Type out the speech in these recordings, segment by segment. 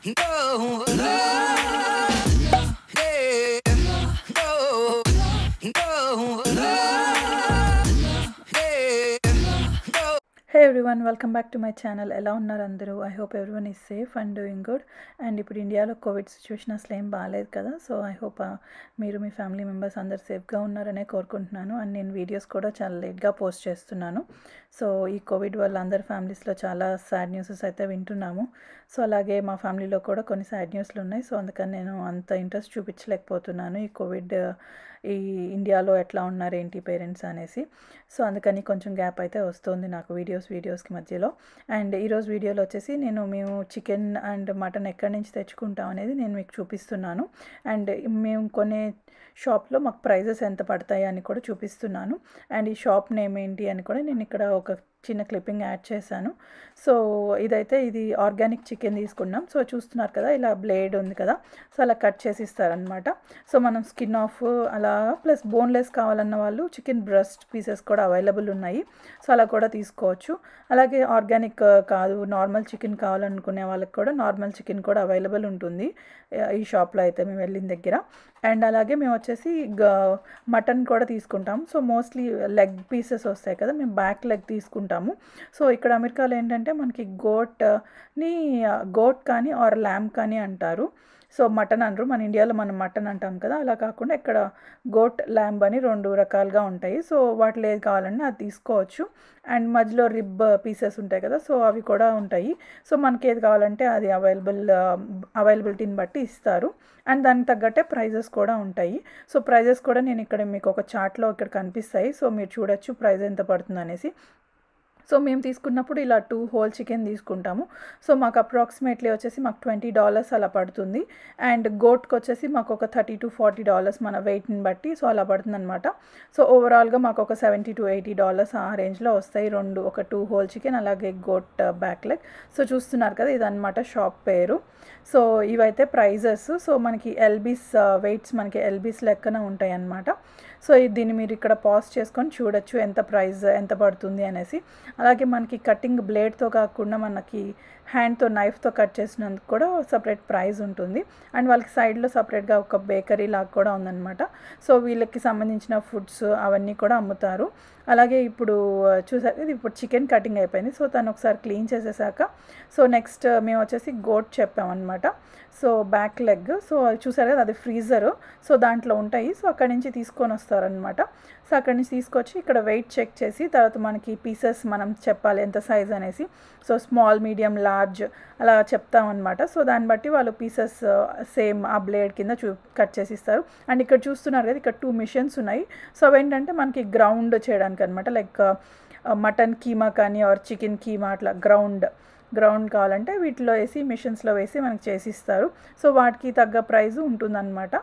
No, love, yeah, no, no, love, yeah, no. Hey everyone welcome back to my channel ఎలా ఉన్నారు అందరూ I hope everyone is safe and doing good and ఇప్పుడు ఇండియాలో Covid situation అసలు ఏం బాగాలేదు కదా సో ఐ హోప్ మీరు మీ ఫ్యామిలీ మెంబర్స్ అందరు సేఫ్గా ఉన్నారనే కోరుకుంటున్నాను అండ్ నేను వీడియోస్ కూడా చాలా లేట్గా పోస్ట్ చేస్తున్నాను సో ఈ కోవిడ్ వల్ల అందరి ఫ్యామిలీస్లో చాలా సాడ్ న్యూసెస్ అయితే వింటున్నాము సో అలాగే మా ఫ్యామిలీలో కూడా కొన్ని సాడ్ న్యూస్లు ఉన్నాయి సో అందుకని నేను అంత ఇంట్రెస్ట్ చూపించలేకపోతున్నాను ఈ కోవిడ్ ఈ ఇండియాలో ఎట్లా ఉన్నారు ఏంటి పేరెంట్స్ అనేసి సో అందుకని కొంచెం గ్యాప్ అయితే వస్తుంది నాకు వీడియోస్ వీడియోస్కి మధ్యలో అండ్ ఈరోజు వీడియోలో వచ్చేసి నేను మేము చికెన్ అండ్ మటన్ ఎక్కడి నుంచి తెచ్చుకుంటాం అనేది నేను మీకు చూపిస్తున్నాను అండ్ మేము కొనే షాప్లో మాకు ప్రైజెస్ ఎంత పడతాయి అని కూడా చూపిస్తున్నాను అండ్ ఈ షాప్ నేమ్ ఏంటి అని కూడా నేను ఇక్కడ ఒక చిన్న క్లిప్పింగ్ యాడ్ చేశాను సో ఇదైతే ఇది ఆర్గానిక్ చికెన్ తీసుకున్నాం సో చూస్తున్నారు కదా ఇలా బ్లేడ్ ఉంది కదా సో అలా కట్ చేసి ఇస్తారనమాట సో మనం స్కిన్ ఆఫ్ అలా ప్లస్ బోన్లెస్ కావాలన్న వాళ్ళు చికెన్ బ్రెస్ట్ పీసెస్ కూడా అవైలబుల్ ఉన్నాయి సో అలా కూడా తీసుకోవచ్చు అలాగే ఆర్గానిక్ కాదు నార్మల్ చికెన్ కావాలనుకునే వాళ్ళకి కూడా నార్మల్ చికెన్ కూడా అవైలబుల్ ఉంటుంది ఈ షాప్లో అయితే మేము వెళ్ళిన దగ్గర అండ్ అలాగే మేము వచ్చేసి మటన్ కూడా తీసుకుంటాం సో మోస్ట్లీ లెగ్ పీసెస్ వస్తాయి కదా మేము బ్యాక్ లెగ్ తీసుకుంటాము సో ఇక్కడ అమెరికాలో ఏంటంటే మనకి గోట్ని గోట్ కానీ ఆర్ ల్యామ్ కానీ అంటారు సో మటన్ అనరు మన ఇండియాలో మనం మటన్ అంటాం కదా అలా కాకుండా ఇక్కడ గోట్ ల్యాంబ్ అని రెండు రకాలుగా ఉంటాయి సో వాటిలో ఏది కావాలన్నా అది తీసుకోవచ్చు అండ్ మధ్యలో రిబ్ పీసెస్ ఉంటాయి కదా సో అవి కూడా ఉంటాయి సో మనకి ఏది కావాలంటే అది అవైలబుల్ అవైలబిలిటీని బట్టి ఇస్తారు అండ్ దానికి తగ్గట్టే ప్రైజెస్ కూడా ఉంటాయి సో ప్రైజెస్ కూడా నేను ఇక్కడ మీకు ఒక చార్ట్లో ఇక్కడ కనిపిస్తాయి సో మీరు చూడొచ్చు ప్రైస్ ఎంత పడుతుంది అనేసి సో మేము తీసుకున్నప్పుడు ఇలా టూ హోల్ చికెన్ తీసుకుంటాము సో మాకు అప్రాక్సిమేట్లీ వచ్చేసి మాకు ట్వంటీ డాలర్స్ అలా పడుతుంది అండ్ గోట్కి వచ్చేసి మాకు ఒక థర్టీ టు ఫార్టీ డాలర్స్ మన వెయిట్ని బట్టి సో అలా పడుతుంది అనమాట సో ఓవరాల్గా మాకు ఒక సెవెంటీ టు ఎయిటీ డాలర్స్ ఆ రేంజ్లో వస్తాయి రెండు ఒక టూ హోల్ చికెన్ అలాగే గోట్ బ్యాక్ లెగ్ సో చూస్తున్నారు కదా ఇదనమాట షాప్ పేరు సో ఇవైతే ప్రైజెస్ సో మనకి ఎల్బీస్ వెయిట్స్ మనకి ఎల్బీస్ లెక్కన ఉంటాయి అన్నమాట సో దీన్ని మీరు ఇక్కడ పాజ్ చేసుకొని చూడొచ్చు ఎంత ప్రైస్ ఎంత పడుతుంది అనేసి అలాగే మనకి కటింగ్ బ్లేడ్తో కాకుండా మనకి హ్యాండ్తో నైఫ్తో కట్ చేసినందుకు కూడా సపరేట్ ప్రైస్ ఉంటుంది అండ్ వాళ్ళకి సైడ్లో సపరేట్గా ఒక బేకరీ లాగా కూడా ఉందన్నమాట సో వీళ్ళకి సంబంధించిన ఫుడ్స్ అవన్నీ కూడా అమ్ముతారు అలాగే ఇప్పుడు చూసారు ఇది ఇప్పుడు చికెన్ కటింగ్ అయిపోయింది సో తను ఒకసారి క్లీన్ చేసేసాక సో నెక్స్ట్ మేము వచ్చేసి గోట్ చెప్పామన్నమాట సో బ్యాక్ లెగ్ సో చూసారు కదా అది ఫ్రీజరు సో దాంట్లో ఉంటాయి సో అక్కడి నుంచి తీసుకొని వస్తారనమాట సో అక్కడి నుంచి తీసుకొచ్చి ఇక్కడ వెయిట్ చెక్ చేసి తర్వాత మనకి పీసెస్ మనం చెప్పాలి ఎంత సైజ్ అనేసి సో స్మాల్ మీడియం లార్జ్ అలా చెప్తామన్నమాట సో దాన్ని బట్టి వాళ్ళు పీసెస్ సేమ్ ఆ బ్లేడ్ కింద చూ కట్ చేసి ఇస్తారు అండ్ ఇక్కడ చూస్తున్నారు కదా ఇక్కడ టూ మిషన్స్ ఉన్నాయి సో అవేంటంటే మనకి గ్రౌండ్ చేయడానికి అనమాట లైక్ మటన్ కీమా కానీ ఆర్ చికెన్ కీమా అట్లా గ్రౌండ్ గ్రౌండ్ కావాలంటే వీటిలో వేసి మిషన్స్లో వేసి మనకి చేసిస్తారు సో వాటికి తగ్గ ప్రైస్ ఉంటుందన్నమాట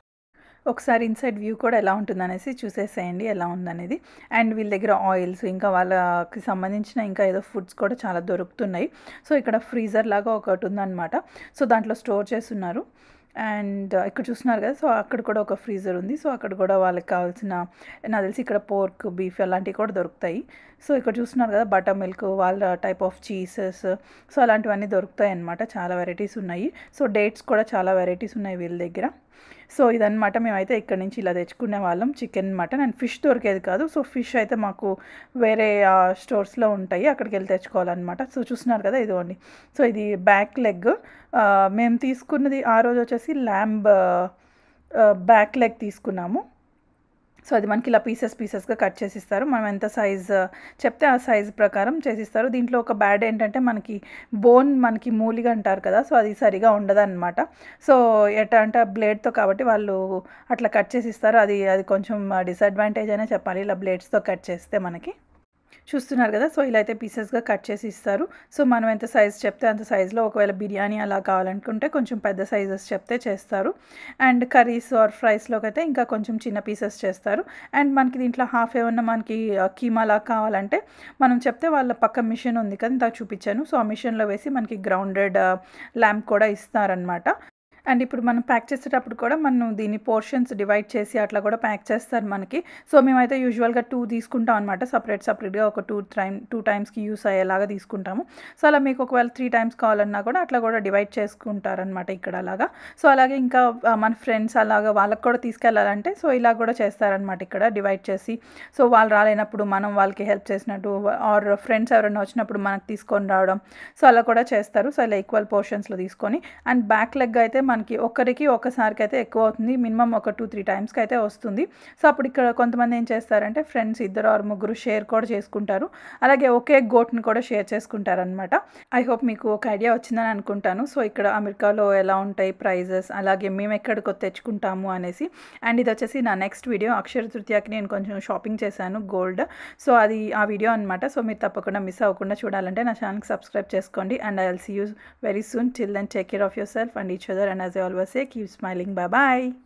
ఒకసారి ఇన్సైడ్ వ్యూ కూడా ఎలా ఉంటుందనేసి చూసేసేయండి ఎలా ఉందనేది అండ్ వీళ్ళ దగ్గర ఆయిల్స్ ఇంకా వాళ్ళకి సంబంధించిన ఇంకా ఏదో ఫుడ్స్ కూడా చాలా దొరుకుతున్నాయి సో ఇక్కడ ఫ్రీజర్ లాగా ఒకటి ఉందన్నమాట సో దాంట్లో స్టోర్ చేస్తున్నారు అండ్ ఇక్కడ చూస్తున్నారు కదా సో అక్కడ కూడా ఒక ఫ్రీజర్ ఉంది సో అక్కడ కూడా వాళ్ళకి కావాల్సిన నాకు తెలిసి ఇక్కడ పోర్క్ బీఫ్ అలాంటివి కూడా దొరుకుతాయి సో ఇక్కడ చూస్తున్నారు కదా బటర్ మిల్క్ వాళ్ళ టైప్ ఆఫ్ చీసెస్ సో అలాంటివన్నీ దొరుకుతాయి అన్నమాట చాలా వెరైటీస్ ఉన్నాయి సో డేట్స్ కూడా చాలా వెరైటీస్ ఉన్నాయి వీళ్ళ దగ్గర సో ఇదనమాట మేమైతే ఇక్కడ నుంచి ఇలా తెచ్చుకునే వాళ్ళం చికెన్ మటన్ అండ్ ఫిష్ దొరికేది కాదు సో ఫిష్ అయితే మాకు వేరే స్టోర్స్లో ఉంటాయి అక్కడికి వెళ్ళి తెచ్చుకోవాలన్నమాట సో చూస్తున్నారు కదా ఇదిగోండి సో ఇది బ్యాక్ లెగ్ మేము తీసుకున్నది ఆ రోజు వచ్చేసి ల్యాంబ్ బ్యాక్ లెగ్ తీసుకున్నాము సో అది మనకి ఇలా పీసెస్ పీసెస్గా కట్ చేసి ఇస్తారు మనం ఎంత సైజ్ చెప్తే ఆ సైజ్ ప్రకారం చేసిస్తారు దీంట్లో ఒక బ్యాడ్ ఏంటంటే మనకి బోన్ మనకి మూలిగా అంటారు కదా సో అది సరిగా ఉండదన్నమాట సో ఎట్లా అంటే బ్లేడ్తో కాబట్టి వాళ్ళు అట్లా కట్ చేసి ఇస్తారు అది అది కొంచెం డిసడ్వాంటేజ్ అనే చెప్పాలి ఇలా బ్లేడ్స్తో కట్ చేస్తే మనకి చూస్తున్నారు కదా సో ఇలా అయితే పీసెస్గా కట్ చేసి ఇస్తారు సో మనం ఎంత సైజ్ చెప్తే అంత సైజులో ఒకవేళ బిర్యానీ అలా కావాలనుకుంటే కొంచెం పెద్ద సైజెస్ చెప్తే చేస్తారు అండ్ కర్రీస్ ఆర్ ఫ్రైస్లోకి అయితే ఇంకా కొంచెం చిన్న పీసెస్ చేస్తారు అండ్ మనకి దీంట్లో హాఫ్ ఏమన్నా మనకి కీమా లాగా కావాలంటే మనం చెప్తే వాళ్ళ పక్క మిషన్ ఉంది కదా ఇంత చూపించాను సో ఆ మిషన్లో వేసి మనకి గ్రౌండెడ్ ల్యాంప్ కూడా ఇస్తారనమాట అండ్ ఇప్పుడు మనం ప్యాక్ చేసేటప్పుడు కూడా మనం దీన్ని పోర్షన్స్ డివైడ్ చేసి అట్లా కూడా ప్యాక్ చేస్తారు మనకి సో మేమైతే యూజువల్గా టూ తీసుకుంటాం అనమాట సపరేట్ సపరేట్గా ఒక టూ టైమ్ టూ టైమ్స్కి యూస్ అయ్యేలాగా తీసుకుంటాము సో అలా మీకు ఒకవేళ త్రీ టైమ్స్ కావాలన్నా కూడా అట్లా కూడా డివైడ్ చేసుకుంటారనమాట ఇక్కడ అలాగా సో అలాగే ఇంకా ఆ, మన ఫ్రెండ్స్ అలాగా వాళ్ళకి కూడా తీసుకెళ్ళాలంటే సో ఇలా కూడా చేస్తారనమాట ఇక్కడ డివైడ్ చేసి సో వాళ్ళు రాలేనప్పుడు మనం వాళ్ళకి హెల్ప్ చేసినట్టు ఆర్ ఫ్రెండ్స్ ఎవరైనా వచ్చినప్పుడు మనకు తీసుకొని రావడం సో అలా కూడా చేస్తారు సో ఇలా ఈక్వల్ పోర్షన్స్లో తీసుకొని అండ్ బ్యాక్ లెగ్ అయితే మనకి ఒక్కరికి ఒకసారికి అయితే ఎక్కువ అవుతుంది మినిమం ఒక టూ త్రీ టైమ్స్కి అయితే వస్తుంది సో అప్పుడు ఇక్కడ కొంతమంది ఏం చేస్తారంటే ఫ్రెండ్స్ ఇద్దరు ఆరు ముగ్గురు షేర్ కూడా చేసుకుంటారు అలాగే ఒకే గోట్ని కూడా షేర్ చేసుకుంటారనమాట ఐ హోప్ మీకు ఒక ఐడియా వచ్చిందని అనుకుంటాను సో ఇక్కడ అమెరికాలో ఎలా ఉంటాయి ప్రైజెస్ అలాగే మేము ఎక్కడికి తెచ్చుకుంటాము అనేసి అండ్ ఇది వచ్చేసి నా నెక్స్ట్ వీడియో అక్షర తృతీయకి నేను కొంచెం షాపింగ్ చేశాను గోల్డ్ సో అది ఆ వీడియో అనమాట సో మీరు తప్పకుండా మిస్ అవ్వకుండా చూడాలంటే నా ఛానల్కి సబ్స్క్రైబ్ చేసుకోండి and I will see you very soon till then take care of yourself and each other and as I always say keep smiling bye bye